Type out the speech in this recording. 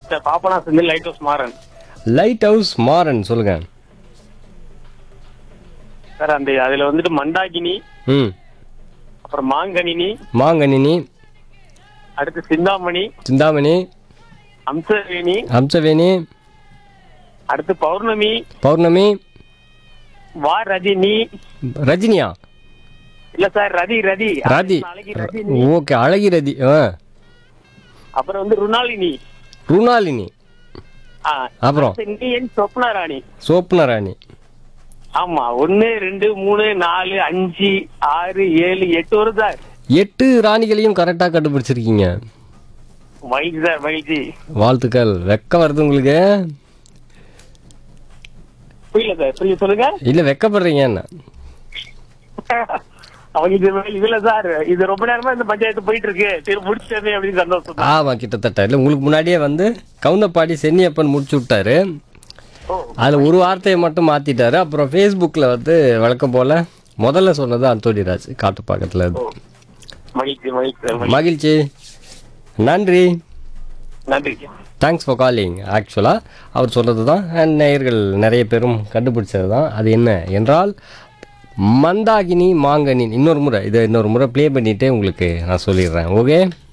Sir பாப்பனா Senthil lighthouse Maran lighthouse Maran சொல்லுங்க sir அந்த அதுல வந்துட்டு மண்டாகினி ம் அப்புறம் மாங்கனினி மாங்கனினி அடுத்து சிந்தாமணி சிந்தாமணி அம்சவேணி ஹம்சவேணி அடுத்து பௌர்ணமி பௌர்ணமி வா ரஜினி ரஜினியா இல்ல சார் ரதி ரதி ரதி நாளைக்கு ரஜினி ஓகே அழகி ரதி ஆ அப்புறம் வந்து ருணாலினி ருணாலினி ஆ, அப்புறம் அடுத்து நீ என் சொப்னா ராணி சோப்ன ராணி ஆமா ஒன்னு ரெண்டு மூணு நாலு அஞ்சு ஆறு ஏழு எட்டு வரும் சார் எட்டு ராணிகளையும் கரெக்டாக கண்டுபிடிச்சிருக்கீங்க மகிழ்ச்சி சார் மகிழ்ச்சி வாழ்த்துக்கள் வெக்கம் வருது உங்களுக்கு புரியல சார் புரிய சொல்லுங்க இல்லை வெக்கப்படுறீங்க என்ன அவங்க இது இதுல சார் இது ரொம்ப நேரமா இந்த பஞ்சாயத்து போயிட்டு இருக்கு சரி முடிச்சதே அப்படின்னு சந்தோஷம் தான். ஆமாம் கிட்டத்தட்ட இல்லை உங்களுக்கு முன்னாடியே வந்து கவுந்தப்பாடி சென்னியப்பன் முடிச்சு விட்டாரு ஓ அதில் ஒரு வார்த்தையை மட்டும் மாற்றிட்டாரு அப்புறம் ஃபேஸ்புக்கில் வந்து வழக்கம் போல் முதல்ல சொன்னது அந்தோணிராஜ் காட்டுப்பாக்கத்தில் இருந்து மகிழ்ச்சி மகிழ்ச்சி சார் மகிழ்ச்சி. மகிழ்ச்சி நன்றி நன்றி தேங்க்ஸ் ஃபார் காலிங் ஆக்சுவலாக அவர் சொன்னது தான் and நேயர்கள் நிறைய பேரும் கண்டுபிடிச்சது தான் அது என்ன என்றால் மந்தாகினி மாங்கனி இன்னொரு முறை இதை இன்னொரு முறை ப்ளே பண்ணிவிட்டே உங்களுக்கு நான் சொல்லிடுறேன் ஓகே